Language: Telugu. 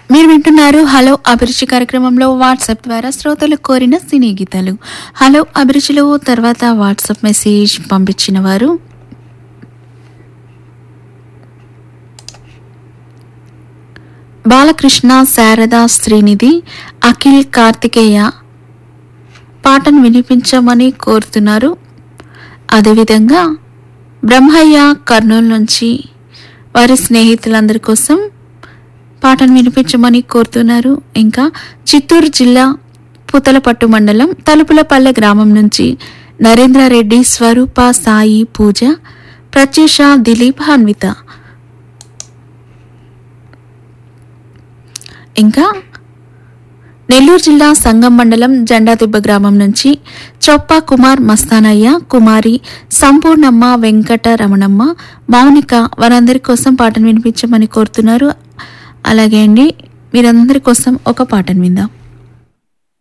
మీరు వింటున్నారు హలో అభిరుచి కార్యక్రమంలో వాట్సాప్ ద్వారా శ్రోతలు కోరిన సినీ గీతాలు హలో అభిరుచిలో తర్వాత వాట్సాప్ మెసేజ్ పంపించిన వారు బాలకృష్ణ శారద శ్రీనిధి అఖిల్ కార్తికేయ పాటను వినిపించమని కోరుతున్నారు అదేవిధంగా బ్రహ్మయ్య కర్నూలు నుంచి వారి స్నేహితులందరి కోసం పాటను వినిపించమని కోరుతున్నారు ఇంకా చిత్తూరు జిల్లా పుతలపట్టు మండలం తలుపులపల్లె గ్రామం నుంచి నరేంద్రారెడ్డి స్వరూప సాయి పూజ ప్రత్యూష దిలీప్ హన్విత ఇంకా నెల్లూరు జిల్లా సంగం మండలం జెండాదిబ్బ గ్రామం నుంచి చొప్ప కుమార్ మస్తానయ్య కుమారి సంపూర్ణమ్మ వెంకట రమణమ్మ మౌనిక వారందరి కోసం పాటను వినిపించమని కోరుతున్నారు అలాగే అండి మీరందరి కోసం ఒక పాటను విందాం